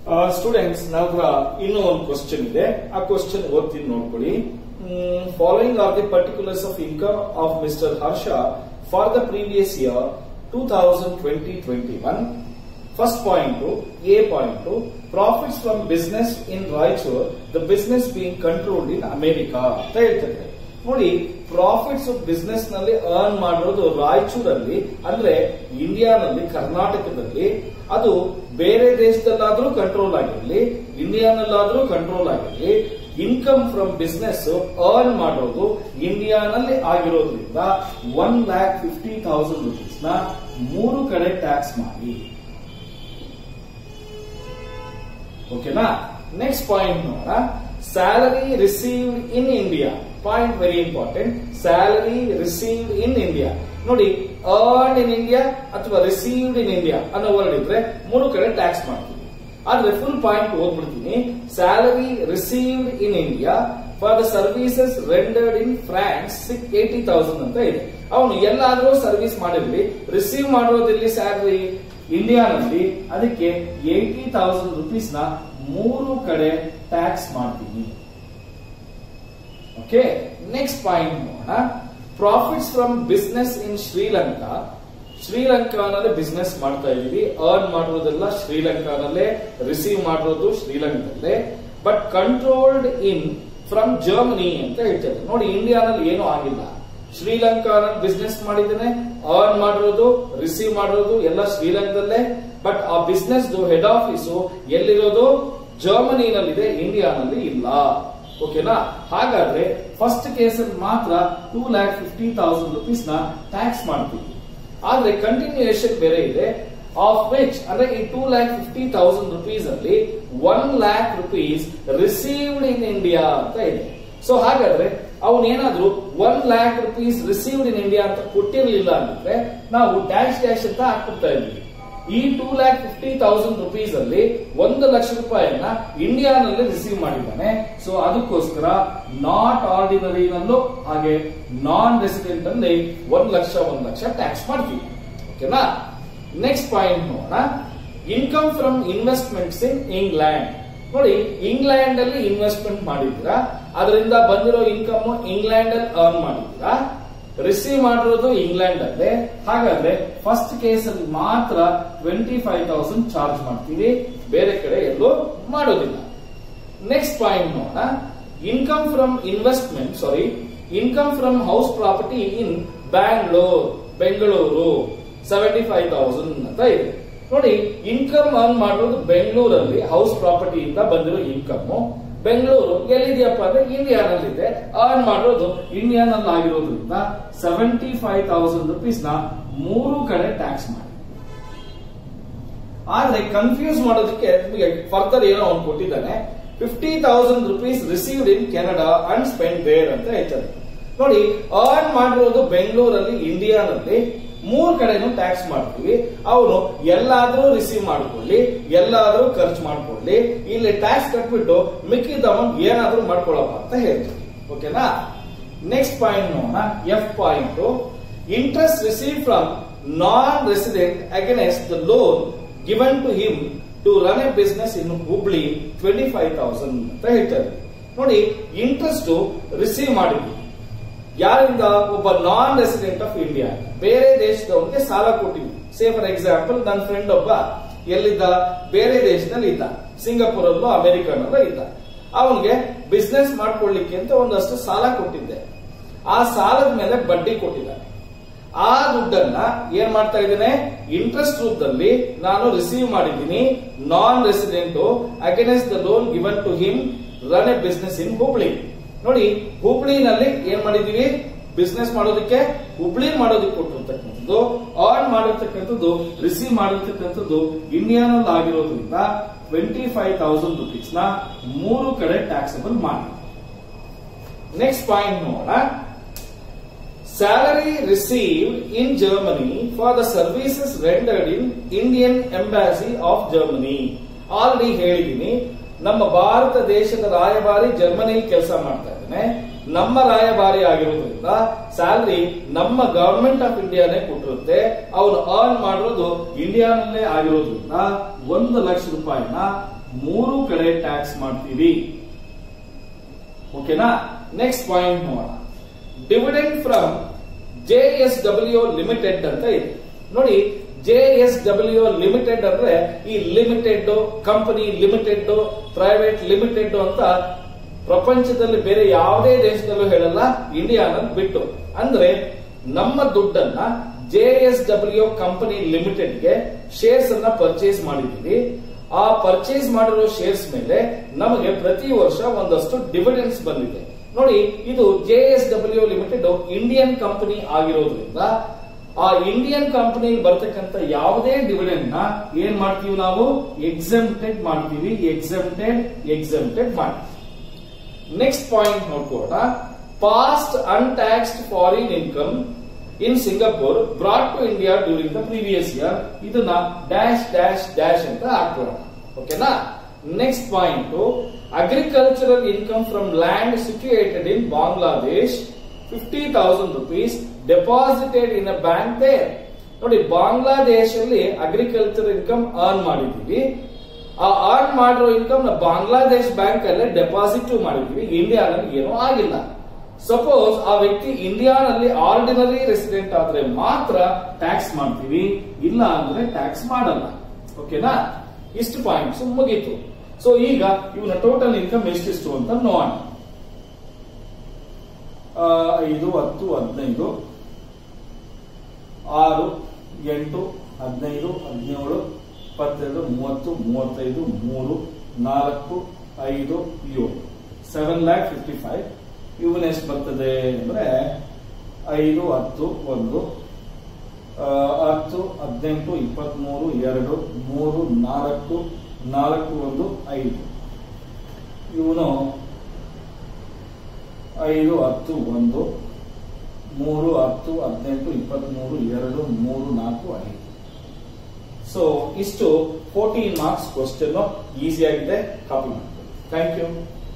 students ನಾವತ್ರ ಇನ್ನೂ ಒಂದು question ಇದೆ ಆ ಕ್ವಶನ್ ಓದ್ತೀನಿ ನೋಡ್ಕೊಳ್ಳಿ following are the particulars of income of mister Harsha for the previous year two thousand twenty twenty one first point A point profits from business in Raichur the business being controlled in America ಅಂತ ಹೇಳ್ತಿದ್ರೆ ನೋಡಿ profits business ನಲ್ಲಿ earn ಮಾಡಿರೋದು ರಾಯಚೂರಲ್ಲಿ ಅಂದ್ರೆ ಇಂಡಿಯಾನಲ್ಲಿ ಕರ್ನಾಟಕದಲ್ಲಿ ಅದು ಬೇರೆ ದೇಶದಲ್ಲಾದ್ರೂ ಕಂಟ್ರೋಲ್ ಆಗಿರ್ಲಿ ಇಂಡಿಯಾನಲ್ಲಾದ್ರೂ ಕಂಟ್ರೋಲ್ ಆಗಿರ್ಲಿ ಇನ್ಕಮ್ ಫ್ರಮ್ ಬಿಸ್ನೆಸ್ ಅರ್ನ್ ಮಾಡೋದು ಇಂಡಿಯಾನಲ್ಲಿ ಆಗಿರೋದ್ರಿಂದ one lakh fifty thousand rupees ನ ಮೂರು ಕಡೆ ಟ್ಯಾಕ್ಸ್ ಮಾಡಿ ಓಕೆನಾ ನೆಕ್ಸ್ಟ್ ಪಾಯಿಂಟ್ ನೋಡೋಣ salary received in India point very important salary received in India ನೋಡಿ ಅರ್ನ್ ಇನ್ ಇಂಡಿಯಾ ಅಥವಾ ರಿಸೀವ್ಡ್ ಇನ್ ಇಂಡಿಯಾ ಅನ್ನೋ ವರ್ಡ್ ಇದ್ರೆ ಮೂರು ಕಡೆ ಟ್ಯಾಕ್ಸ್ ಮಾಡ್ತೀವಿ ಆದ್ರೆ ಫುಲ್ ಪಾಯಿಂಟ್ ಓದ್ಬಿಡ್ತೀನಿ salary received in India for the services rendered in France six eighty thousand ಅಂತ ಇದೆ ಅವನು ಎಲ್ಲಾದ್ರೂ ಸರ್ವಿಸ್ ಮಾಡಿರ್ಲಿ ರಿಸೀವ್ ಮಾಡೋದಿಲ್ಲಿ ಸ್ಯಾಲರಿ ಇಂಡಿಯಾನಲ್ಲಿ ಅದಕ್ಕೆ ಏಟಿ ತೌಸಂಡ್ ರುಪೀಸ್ ನ ಮೂರು ಕಡೆ ಟ್ಯಾಕ್ಸ್ ಮಾಡ್ತೀನಿ ಓಕೆ ನೆಕ್ಸ್ಟ್ ಪಾಯಿಂಟ್ ನೋಡೋಣ profits from business in Sri Lanka ಶ್ರೀಲಂಕಾನಲ್ಲಿ ಬಿಸ್ನೆಸ್ ಮಾಡ್ತಾ ಇದೀವಿ ಅರ್ನ್ ಮಾಡಿರೋದೆಲ್ಲ ಶ್ರೀಲಂಕಾನಲ್ಲೇ ರಿಸೀವ್ ಮಾಡಿರೋದು ಶ್ರೀಲಂಕಾದಲ್ಲೇ but controlled in from Germany ಅಂತ ಹೇಳ್ತಾರೆ ನೋಡಿ ಇಂಡಿಯಾನಲ್ಲಿ ಏನೂ ಆಗಿಲ್ಲ ಶ್ರೀಲಂಕಾನಲ್ಲಿ ಬಿಸ್ನೆಸ್ ಮಾಡಿದ್ದೇನೆ ಅರ್ನ್ ಮಾಡಿರೋದು ರಿಸೀವ್ ಮಾಡಿರೋದು ಎಲ್ಲ ಶ್ರೀಲಂಕಾದಲ್ಲೇ ಬಟ್ ಆ ಬಿಸ್ನೆಸ್ ಹೆಡ್ ಆಫೀಸು ಎಲ್ಲಿರೋದು ಜರ್ಮನಿನಲ್ಲಿದೆ ಇಂಡಿಯಾನಲ್ಲಿ ಇಲ್ಲ ಓಕೆನಾ ಹಾಗಾದ್ರೆ ಫಸ್ಟ್ ಕೇಸಲ್ಲಿ ಮಾತ್ರ two lakh fifty thousand rupees ನ ಟ್ಯಾಕ್ಸ್ ಮಾಡ್ತೀವಿ ಆದ್ರೆ ಕಂಟಿನ್ಯೂಯೇಷನ್ ಬೇರೆ ಇದೆ ಆಫ್ ವಿಚ್ ಅಂದ್ರೆ ಈ two lakh fifty thousand rupees ಅಲ್ಲಿ one lakh rupees received in India ಅಂತ ಇದೆ ಸೊ ಹಾಗಾದ್ರೆ ಅವನ್ ಏನಾದ್ರು one lakh rupees received in India ಅಂತ ಕೊಟ್ಟಿರ್ಲಿಲ್ಲ ಅಂದ್ರೆ ನಾವು ಡ್ಯಾಶ್ ಡ್ಯಾಶ್ ಅಂತ ಹಾಕ್ಬಿಡ್ತಾ ಇದ್ವಿ ಈ two lakh fifty thousand rupees ಅಲ್ಲಿ ಒಂದು ಲಕ್ಷ ರೂಪಾಯಿನ ಇಂಡಿಯಾನಲ್ಲಿ ರಿಸೀವ್ ಮಾಡಿದ್ದಾನೆ ಸೊ ಅದಕ್ಕೋಸ್ಕರ ನಾಟ್ ಆರ್ಡಿನರಿನಲ್ಲೂ ಹಾಗೆ ನಾನ್ ರೆಸಿಡೆಂಟ್ ಅಲ್ಲಿ ಒಂದ್ ಲಕ್ಷ ಒಂದ್ ಲಕ್ಷ ಟ್ಯಾಕ್ಸ್ ಮಾಡ್ತೀವಿ ಓಕೆನಾ ನೆಕ್ಸ್ಟ್ ಪಾಯಿಂಟ್ ನೋಡೋಣ income from investments in England ನೋಡಿ ಇಂಗ್ಲೆಂಡ್ ಅಲ್ಲಿ ಇನ್ವೆಸ್ಟ್ಮೆಂಟ್ ಮಾಡಿದ್ದೀರಾ ಅದರಿಂದ ಬಂದಿರೋ ಇನ್ಕಮ್ ಇಂಗ್ಲೆಂಡ್ ಅಲ್ಲಿ ಅರ್ನ್ ಮಾಡಿದ್ದೀರಾ ರಿಸೀವ್ ಮಾಡಿರೋದು ಇಂಗ್ಲೆಂಡ್ ಅಲ್ಲೇ ಹಾಗಾದ್ರೆ ಫಸ್ಟ್ ಕೇಸ್ ಅಲ್ಲಿ ಮಾತ್ರ ಟ್ವೆಂಟಿ ಫೈವ್ ತೌಸಂಡ್ ಚಾರ್ಜ್ ಮಾಡ್ತೀವಿ ಬೇರೆ ಕಡೆ ಎಲ್ಲೂ ಮಾಡೋದಿಲ್ಲ ನೆಕ್ಸ್ಟ್ ಪಾಯಿಂಟ್ ನೋಡೋಣ income from investment sorry income from house property in Bangalore Bengaluru seventy five thousand ಅಂತ ಇದೆ ನೋಡಿ ಇನ್ಕಮ್ ಅರ್ನ್ ಮಾಡೋದು ಬೆಂಗಳೂರಲ್ಲಿ ಹೌಸ್ ಪ್ರಾಪರ್ಟಿಯಿಂದ ಬಂದಿರೋ ಇನ್ಕಮ್ ಬೆಂಗಳೂರು ಎಲ್ಲಿದೆಯಪ್ಪ ಅಂದ್ರೆ ಇಂಡಿಯಾನಲ್ಲಿದೆ ಅರ್ನ್ ಮಾಡೋದು ಇಂಡಿಯಾನಲ್ಲಿ ಆಗಿರೋದ್ರಿಂದ ಸೆವೆಂಟಿ ಫೈವ್ ತೌಸಂಡ್ ರುಪೀಸ್ ನ ಮೂರು ಕಡೆ ಟ್ಯಾಕ್ಸ್ ಮಾಡಿ ಆದ್ರೆ ಕನ್ಫ್ಯೂಸ್ ಮಾಡೋದಕ್ಕೆ ನಿಮಗೆ ಫರ್ದರ್ ಏನೋ ಅವ್ನು ಕೊಟ್ಟಿದ್ದಾನೆ fifty thousand rupees received in Canada and spend there ಅಂತ ಹೇಳ್ತಾರೆ ನೋಡಿ ಅರ್ನ್ ಮಾಡಿರೋದು ಬೆಂಗಳೂರಲ್ಲಿ ಇಂಡಿಯಾನಲ್ಲಿ ಮೂರ್ ಕಡೆನೂ ಟ್ಯಾಕ್ಸ್ ಮಾಡ್ತೀವಿ ಅವನು ಎಲ್ಲಾದ್ರೂ ರಿಸೀವ್ ಮಾಡ್ಕೊಳ್ಳಿ ಎಲ್ಲಾದ್ರೂ ಖರ್ಚು ಮಾಡ್ಕೊಳ್ಳಿ ಇಲ್ಲಿ ಟ್ಯಾಕ್ಸ್ ಕಟ್ಬಿಟ್ಟು ಮಿಕ್ಕಿದ ಅಮೌಂಟ್ ಏನಾದ್ರೂ ಮಾಡ್ಕೊಳ್ಳಪ್ಪ ಅಂತ ಹೇಳ್ತೀವಿ ಓಕೆನಾ ನೆಕ್ಸ್ಟ್ ಪಾಯಿಂಟ್ ನೋಡೋಣ F point interest receive from non resident against the loan given to him to run a business in Hubli twenty five thousand ಅಂತ ಹೇಳ್ತಾರೆ ನೋಡಿ ಇಂಟ್ರೆಸ್ಟ್ ರಿಸೀವ್ ಮಾಡಿದ್ವಿ ಯಾರಿಂದ ಒಬ್ಬ ನಾನ್ ರೆಸಿಡೆಂಟ್ ಆಫ್ ಇಂಡಿಯಾ ಬೇರೆ ದೇಶದವನಿಗೆ ಸಾಲ ಕೊಟ್ಟಿದ್ವಿ ಸೇ ಫಾರ್ ಎಕ್ಸಾಂಪಲ್ ನನ್ನ ಫ್ರೆಂಡ್ ಒಬ್ಬ ಎಲ್ಲಿದ್ದ ಬೇರೆ ದೇಶದಲ್ಲಿ ಇದ್ದ ಸಿಂಗಾಪುರ್ ಅಲ್ಲೋ ಅಮೆರಿಕನಲ್ಲೋ ಇದ್ದ ಅವನಿಗೆ ಬಿಸ್ನೆಸ್ ಮಾಡ್ಕೊಳ್ಳಿಕ್ಕೆ ಅಂತ ಒಂದಷ್ಟು ಸಾಲ ಕೊಟ್ಟಿದ್ದೆ ಆ ಸಾಲದ ಮೇಲೆ ಬಡ್ಡಿ ಕೊಟ್ಟಿದ್ದಾನೆ ಆ ದುಡ್ಡನ್ನ ಏನ್ ಮಾಡ್ತಾ ಇದ್ದೇನೆ ಇಂಟ್ರೆಸ್ಟ್ ರೂಪದಲ್ಲಿ ನಾನು ರಿಸೀವ್ ಮಾಡಿದ್ದೀನಿ non resident against the loan given to him run a business in Hubli ನೋಡಿ ಹುಬ್ಳಿನಲ್ಲಿ ಏನ್ ಮಾಡಿದೀವಿ ಬಿಸ್ನೆಸ್ ಮಾಡೋದಕ್ಕೆ ಹುಬ್ಳಿ ಮಾಡೋದಕ್ಕೆ ಕೊಟ್ಟಿರ್ತಕ್ಕಂಥದ್ದು ಅರ್ನ್ ಮಾಡಿರ್ತಕ್ಕಂಥದ್ದು ರಿಸೀವ್ ಮಾಡಿರ್ತಕ್ಕಂಥದ್ದು ಇಂಡಿಯಾನಲ್ಲಿ ಆಗಿರೋದ್ರಿಂದ ಟ್ವೆಂಟಿ ಫೈವ್ ತೌಸಂಡ್ ರುಪೀಸ್ ನ ಮೂರು ಕಡೆ ಟ್ಯಾಕ್ಸಬಲ್ ಮಾಡಿ ನೆಕ್ಸ್ಟ್ ಪಾಯಿಂಟ್ ನೋಡೋಣ salary received in Germany for the services rendered in Indian embassy of Germany already ಹೇಳಿದೀನಿ ನಮ್ಮ ಭಾರತ ದೇಶದ ರಾಯಭಾರಿ ಜರ್ಮನಿಲಿ ಕೆಲಸ ಮಾಡ್ತಾ ಇದ್ದಾನೆ ನಮ್ಮ ರಾಯಭಾರಿ ಆಗಿರೋದ್ರಿಂದ ಸ್ಯಾಲರಿ ನಮ್ಮ ಗವರ್ಮೆಂಟ್ ಆಫ್ ಇಂಡಿಯಾನೇ ಕೊಟ್ಟಿರುತ್ತೆ ಅವನು ಅರ್ನ್ ಮಾಡಿರೋದು ಇಂಡಿಯಾನಲ್ಲೇ ಆಗಿರೋದ್ರಿಂದ ಒಂದು ಲಕ್ಷ ರೂಪಾಯಿನ ಮೂರು ಕಡೆ ಟ್ಯಾಕ್ಸ್ ಮಾಡ್ತೀವಿ ಓಕೆನಾ ನೆಕ್ಸ್ಟ್ ಪಾಯಿಂಟ್ ನೋಡೋಣ dividend from J S W limited ಅಂತ ಇದೆ ನೋಡಿ ಜೆ ಎಸ್ ಡಬ್ಲ್ಯೂ ಲಿಮಿಟೆಡ್ ಅಂದ್ರೆ ಈ limited company limited private limited ಅಂತ ಪ್ರಪಂಚದಲ್ಲಿ ಬೇರೆ ಯಾವುದೇ ದೇಶದಲ್ಲೂ ಹೇಳಲ್ಲ ಇಂಡಿಯಾನಲ್ಲಿ ಬಿಟ್ಟು ಅಂದ್ರೆ ನಮ್ಮ ದುಡ್ಡನ್ನ ಜೆ ಎಸ್ ಡಬ್ಲ್ಯೂ ಕಂಪನಿ ಲಿಮಿಟೆಡ್ಗೆ ಶೇರ್ಸ್ ಅನ್ನ ಪರ್ಚೇಸ್ ಮಾಡಿದ್ದೀವಿ ಆ ಪರ್ಚೇಸ್ ಮಾಡಿರೋ ಶೇರ್ಸ್ ಮೇಲೆ ನಮಗೆ ಪ್ರತಿ ವರ್ಷ ಒಂದಷ್ಟು ಡಿವಿಡೆನ್ಸ್ ಬಂದಿದೆ ನೋಡಿ ಇದು J S W limited Indian company ಆಗಿರೋದ್ರಿಂದ ಆ ಇಂಡಿಯನ್ ಕಂಪನಿ ಬರ್ತಕ್ಕಂತ ಯಾವುದೇ ಡಿವಿಡೆಂಡ್ ನ ಏನ್ ಮಾಡ್ತೀವಿ ನಾವು ಎಕ್ಸೆಂಪ್ಟೆಡ್ ಮಾಡ್ತೀವಿ ಎಕ್ಸೆಂಪ್ಟೆಡ್ ಎಕ್ಸೆಂಪ್ಟೆಡ್ ಮಾಡ್ತೀವಿ ನೆಕ್ಸ್ಟ್ ಪಾಯಿಂಟ್ ನೋಡ್ಕೋಣ past untaxed foreign income in Singapore brought to India during the previous year ಇದನ್ನ ಡ್ಯಾಶ್ ಡ್ಯಾಶ್ ಡ್ಯಾಶ್ ಅಂತ ಹಾಕೋಣ ಓಕೆನಾ next point agricultural income from land situated in Bangladesh fifty thousand rupees deposited in a bank there ನೋಡಿ ಬಾಂಗ್ಲಾದೇಶ್ ಅಲ್ಲಿ agriculture income earn ಮಾಡಿದೀವಿ ಆ earn ಮಾಡಿರೋ income ನ ಬಾಂಗ್ಲಾದೇಶ್ ಬ್ಯಾಂಕ್ ಅಲ್ಲೇ ಡೆಪಾಸಿಟ್ ಮಾಡಿದ್ವಿ ಇಂಡಿಯಾನಲ್ಲಿ ಏನೂ ಆಗಿಲ್ಲ ಸಪೋಸ್ ಆ ವ್ಯಕ್ತಿ ಇಂಡಿಯಾನಲ್ಲಿ ಆರ್ಡಿನರಿ ರೆಸಿಡೆಂಟ್ ಆದ್ರೆ ಮಾತ್ರ ಟ್ಯಾಕ್ಸ್ ಮಾಡ್ತೀವಿ ಇಲ್ಲ ಅಂದ್ರೆ ಟ್ಯಾಕ್ಸ್ ಮಾಡಲ್ಲ ಓಕೆನಾ ಇಷ್ಟು ಪಾಯಿಂಟ್ಸ್ ಮುಗೀತು ಸೊ ಈಗ ಇವನ ಟೋಟಲ್ ಇನ್ಕಮ್ ಎಷ್ಟಿಷ್ಟು ಅಂತ ನೋಡೋಣ ಆ, ಐದು ಹತ್ತು ಹದಿನೈದು ಆರು ಎಂಟು ಹದಿನೈದು ಹದಿನೇಳು ಇಪ್ಪತ್ತೆರಡು ಮೂವತ್ತು ಮೂವತ್ತೈದು ಮೂರು ನಾಲ್ಕು ಐದು ಏಳು ಸೆವೆನ್ ಲ್ಯಾಕ್ ಫಿಫ್ಟಿ ಫೈವ್ ಇವನ್ ಎಷ್ಟು ಬರ್ತದೆ ಅಂದ್ರೆ ಐದು ಹತ್ತು ಒಂದು ಆ, ಹತ್ತು ಹದಿನೆಂಟು ಇಪ್ಪತ್ಮೂರು ಎರಡು ಮೂರು ನಾಲ್ಕು ನಾಲ್ಕು ಒಂದು ಐದು ಇವನು ಐದು ಹತ್ತು ಒಂದು ಮೂರು ಹತ್ತು ಹದಿನೆಂಟು ಇಪ್ಪತ್ಮೂರು ಎರಡು ಮೂರು ನಾಲ್ಕು ಐದು ಸೊ ಇಷ್ಟು ಫೋರ್ಟೀನ್ ಮಾರ್ಕ್ಸ್ ಕ್ವಶನ್ ಈಸಿ ಆಗಿದೆ ಕಾಪಿ ಮಾಡ್ಕೊಳ್ಳಿ ಥ್ಯಾಂಕ್ ಯು